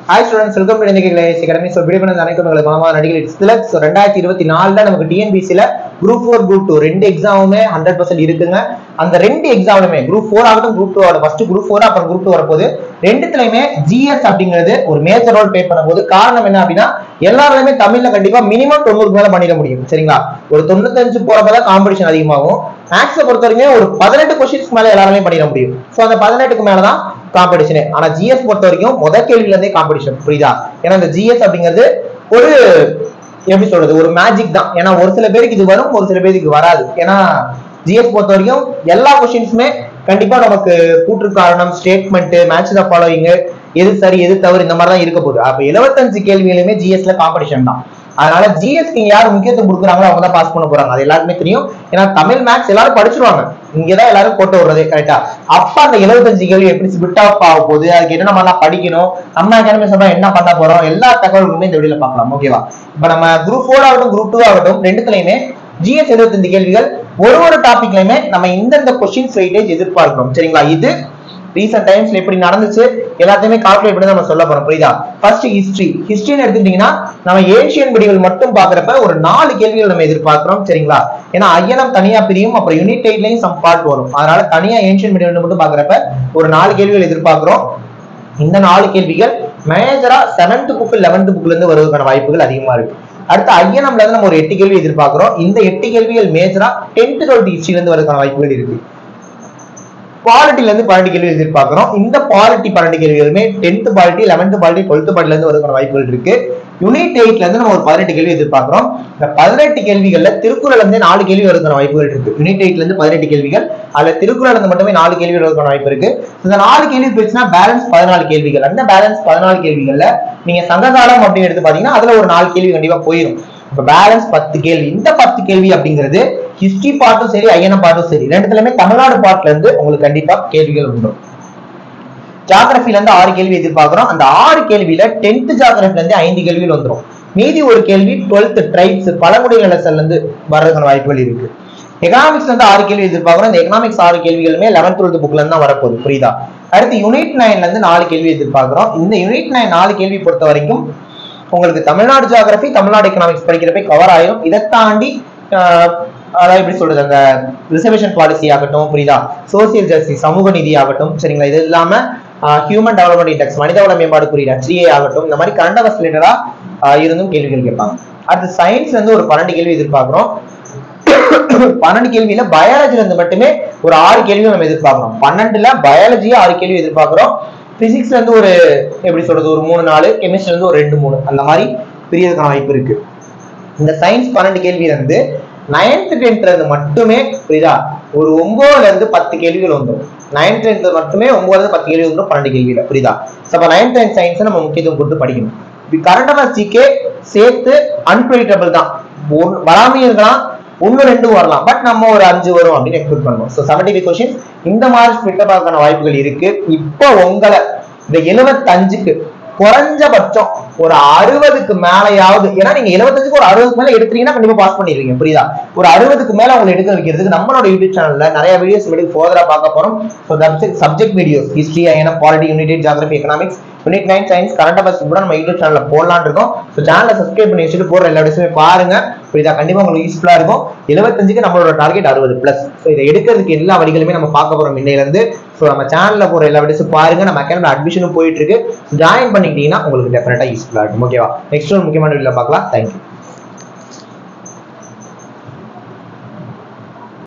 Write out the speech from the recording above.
hi students welcome to இன்னைக்கு academy so video பண்ண அனைத்து உங்களுக்கு மாமா நடிகர் இட்ஸ்ல ஸோ ரெண்டாயிரத்தி இருபத்தி நாலுல நமக்கு டிஎன்பிசியில் குரூப் ஃபோர் குரூப் டூ ரெண்டு எக்ஸாமுமே ஹண்ட்ரட் பர்சன்ட் இருக்குங்க அந்த ரெண்டு எக்ஸாமுமே குரூப் ஃபோர் ஆகட்டும் குரூப் டூ ஆகட்டும் ஃபர்ஸ்ட் குரூப் ஃபோர் அப்புறம் குரூப் டூ வரப்போது ரெண்டுத்துலையுமே ஜிஎஸ் அப்படிங்கிறது ஒரு மேஜர் ரோல் ப்ளே பண்ணும்போது காரணம் என்ன அப்படின்னா எல்லாருமே தமிழ்ல கண்டிப்பா மினிமம் தொண்ணூறுக்கு மேல பண்ணிட முடியும் சரிங்களா ஒரு தொண்ணூத்தஞ்சு போறப்பதான் காம்படிஷன் அதிகமாகும் மேக்ஸை பொறுத்த வரைக்கும் ஒரு பதினெட்டு கொஸ்டின்ஸ்க்கு மேல எல்லாருமே பண்ணிட முடியும் ஸோ அந்த பதினெட்டுக்கு மேலதான் காம்படிஷனே ஆனா ஜிஎஸ் பொறுத்த வரைக்கும் முதல் கேள்வியில இருந்தே காம்படிஷன் புரியுதா ஏன்னா இந்த ஜிஎஸ் அப்படிங்கிறது ஒரு எப்படி சொல்றது ஒரு மேஜிக் தான் ஏன்னா ஒரு சில பேருக்கு இது வரும் ஒரு சில பேருக்கு இது வராது ஏன்னா ஜிஎஸ் பொறுத்த வரைக்கும் எல்லா கொஸ்டின்ஸுமே கண்டிப்பா நமக்கு கூற்று காரணம் ஸ்டேட்மெண்ட் மேட்ச் த ஃபாலோவிங் எது சரி எது தவறு இந்த மாதிரி தான் இருக்க போகுது அப்ப எழுபத்தஞ்சு கேள்விகளுமே ஜிஎஸ்ல காம்படிஷன் தான் அதனால ஜிஎஸ்க்கு யார் முக்கியத்துவம் கொடுக்குறாங்களோ அவங்க தான் பாஸ் பண்ண போறாங்க அது எல்லாருக்குமே தெரியும் ஏன்னா தமிழ் மேக்ஸ் எல்லாரும் படிச்சிருவாங்க இங்கதான் எல்லாரும் போட்டு விடுறதே கரெக்டா அப்ப அந்த எழுபத்தஞ்சு கேள்வி எப்படி ஸ்பிட் ஆஃப் ஆக போகுது அதுக்கு என்ன நம்ம படிக்கணும் நம்ம அகாடமி சொன்னா என்ன பண்ண போறோம் எல்லா தகவல்களுமே இந்த வீடியோல பார்க்கலாம் ஓகேவா இப்ப நம்ம குரூப் ஃபோர் ஆகட்டும் குரூப் டூ ஆகட்டும் ரெண்டுத்துலயுமே ஜிஎஸ் எழுபத்தஞ்சு கேள்விகள் ஒரு ஒரு டாபிக்லயுமே நம்ம இந்தந்த கொஸ்டின்ஸ் வெயிட்டேஜ் எதிர்பார்க்கிறோம் சரிங்களா இது ரீசெண்ட் டைம்ஸ்ல எப்படி நடந்துச்சு எல்லாத்தையுமே கால்குலேட் பண்ணி நம்ம சொல்ல போறோம் புரியுதா ஃபர்ஸ்ட் ஹிஸ்டரி ஹிஸ்டரின்னு எடுத்துட்டீங்கன்னா நம்ம ஏன்ஷியன் விடிகள் மட்டும் பாக்குறப்ப ஒரு நாலு கேள்விகள் நம்ம எதிர்பார்க்கிறோம் சரிங்களா ஏன்னா ஐயனம் தனியா பிரியும் அப்புறம் யூனிட் எயிட்லயும் சம் பார்ட் வரும் அதனால தனியா ஏன்ஷியன் விடிகள் மட்டும் பாக்குறப்ப ஒரு நாலு கேள்விகள் எதிர்பார்க்கிறோம் இந்த நாலு கேள்விகள் மேஜரா செவன்த் புக் லெவன்த் புக்ல இருந்து வருவதற்கான வாய்ப்புகள் அதிகமா இருக்கு அடுத்து ஐயனம்ல இருந்து நம்ம ஒரு எட்டு கேள்வி எதிர்பார்க்கிறோம் இந்த எட்டு கேள்விகள் மேஜரா டென்த் டுவெல்த் ஹிஸ்டரில இருந்து வருவதற்கான வாய்ப்புகள் இருக்கு பாலிட்டில இருந்து பன்னெண்டு கேள்வி எதிர்பார்க்கிறோம் இந்த பாலிட்டி பன்னெண்டு கேள்விகளுமே tenth polity eleventh polity twelfth பாலிட்டில இருந்து வருவதற்கான வாய்ப்புகள் இருக்கு யூனிட் எயிட்ல இருந்து நம்ம ஒரு பதினெட்டு கேள்வி எதிர்பார்க்கிறோம் இந்த பதினெட்டு கேள்விகள்ல திருக்குறள் இருந்து நாலு கேள்வி வருவதற்கான வாய்ப்புகள் இருக்கு யூனிட் எயிட்ல இருந்து பதினெட்டு கேள்விகள் அதுல திருக்குறள் இருந்து மட்டுமே நாலு கேள்வி வருவதற்கான வாய்ப்பு இருக்கு இந்த நாலு கேள்வி போச்சுன்னா பேலன்ஸ் பதினாலு கேள்விகள் அந்த பேலன்ஸ் பதினாலு கேள்விகள்ல நீங்க சங்ககாலம் அப்படின்னு எடுத்து பாத்தீங்கன்னா அதுல ஒரு நாலு கேள்வி கண்டிப்பா போயிடும் இப்ப பேலன்ஸ் பத்து கேள்வி இந்த பத்து கேள்வி அப்படிங்கிறது ஹிஸ்டரி பார்ட்டும் சரி ஐயன பார்ட்டும் சரி ரெண்டுத்துலயுமே தமிழ்நாடு பார்ட்ல இருந்து உங்களுக்கு கண்டிப்பா கேள்விகள் வந்துடும் ஜாகிரபில இருந்து ஆறு கேள்வி எதிர்பார்க்கிறோம் அந்த ஆறு கேள்வியில டென்த் ஜாகிரபில இருந்து ஐந்து கேள்விகள் வந்துடும் மீதி ஒரு கேள்வி டுவெல்த் ட்ரைப்ஸ் பழங்குடியின லெசன்ல இருந்து வர்றதுக்கான வாய்ப்புகள் இருக்கு எக்கனாமிக்ஸ்ல இருந்து ஆறு கேள்வி எதிர்பார்க்கிறோம் இந்த எக்கனாமிக்ஸ் ஆறு கேள்விகளுமே லெவன்த் டுவெல்த் புக்ல இருந்து தான் வரப்போகுது புரியுதா அடுத்து யூனிட் நைன்ல இருந்து நாலு கேள்வி எதிர்பார்க்கிறோம் இந்த யூனிட் நைன் நாலு கேள்வி பொறுத்த வரைக்கும் உங்களுக்கு தமிழ்நாடு ஜியாகிரபி தமிழ்நாடு எக்கனாமிக்ஸ் படிக்கிறப்ப கவர் ஆயிரும் இதை தாண்டி அதாவது எப்படி சொல்றது அந்த ரிசர்வேஷன் பாலிசி ஆகட்டும் புரியுதா சோசியல் ஜஸ்டிஸ் சமூக நீதி ஆகட்டும் சரிங்களா இது இல்லாம ஹியூமன் டெவலப்மெண்ட் இண்டெக்ஸ் மனிதவள மேம்பாடு குறியீடு ஹெச்டிஏ ஆகட்டும் இந்த மாதிரி கரண்ட் அவர்ஸ் ரிலேட்டடா இருந்தும் கேள்விகள் கேட்பாங்க அடுத்து சயின்ஸ்ல இருந்து ஒரு பன்னெண்டு கேள்வி எதிர்பார்க்கிறோம் பன்னெண்டு கேள்வியில பயாலஜில இருந்து மட்டுமே ஒரு ஆறு கேள்வி நம்ம எதிர்பார்க்கிறோம் பன்னெண்டுல பயாலஜியா ஆறு கேள்வி எதிர்பார்க்கிறோம் பிசிக்ஸ்ல இருந்து ஒரு எப்படி சொல்றது ஒரு மூணு நாலு கெமிஸ்ட்ரில இருந்து ஒரு ரெண்டு மூணு அந்த மாதிரி பிரியதுக்கான வாய்ப்பு இருக்கு இந்த சயின்ஸ் பன்னெண்டு கேள்வியில இருந்து நைன்த் டென்த்ல இருந்து மட்டுமே புரியுதா ஒரு ஒன்பதுல இருந்து பத்து கேள்விகள் வந்துடும் நைன்த் டென்த்ல மட்டுமே ஒன்பதுல இருந்து பத்து கேள்வி வந்துடும் பன்னெண்டு கேள்வியில புரியுதா அப்ப நைன்த் டென்த் சயின்ஸ் நம்ம முக்கியத்துவம் கொடுத்து படிக்கணும் கரண்ட் அஃபேர்ஸ் ஜிகே சேர்த்து அன்பிரிடிட்டபிள் தான் வராமையும் இருக்கலாம் ஒன்னு ரெண்டு வரலாம் பட் நம்ம ஒரு அஞ்சு வரும் அப்படின்னு எக்ஸ்பெக்ட் பண்ணுவோம் ஸோ செவன்டி ஃபைவ் கொஸ்டின் இந்த மாதிரி ஸ்பிட்டப் ஆகான வாய்ப்புகள் இருக்கு இப்போ உங்களை இந்த எழுபத்தஞ்சுக்கு குறைஞ்சபட்சம் ஒரு அறுபதுக்கு மேலையாவது ஏன்னா நீங்க எழுபத்தஞ்சுக்கு ஒரு அறுபதுக்கு மேல எடுத்தீங்கன்னா கண்டிப்பா பாஸ் பண்ணிடுவீங்க புரியுதா ஒரு அறுபதுக்கு மேல உங்களை எடுக்க வைக்கிறதுக்கு நம்மளோட யூடியூப் சேனல்ல நிறைய வீடியோஸ் எடுத்து ஃபோதரா பார்க்க போறோம் ஸோ சப்ஜெக்ட் வீடியோஸ் ஹிஸ்டரி ஏன்னா polity unit geography economics unit nine science current affairs கூட நம்ம யூடியூப் சேனல்ல போடலான்னு இருக்கோம் ஸோ சேனலை சப்ஸ்கிரைப் பண்ணி வச்சுட்டு போற எல்லா விஷயமே பாருங்க புரியுதா கண்டிப்பா உங்களுக்கு யூஸ்ஃபுல்லா இருக்கும் எழுபத்தஞ்சுக்கு நம்மளோட டார்கெட் அறுபது பிளஸ் ஸோ இதை எடுக்கிறதுக்கு எல்லா வழிகளுமே நம்ம பார்க்க போறோம் இன்னையில இருந்து ஸோ நம்ம சேனல்ல போற எல்லா வீடியோஸும் பாருங்க நம்ம அகாடமி அட்மிஷனும் போயிட்டு இருக்கு ஜாயின் பண்ணிக்கிட்டீங்கன்னா உங்களுக்கு டெஃபினட்டா யூஸ்ஃபுல்லா இருக்கும் ஓகேவா நெக்ஸ்ட் ஒரு முக்கியமான வீடியோ பார்க்கலாம் தேங்க்யூ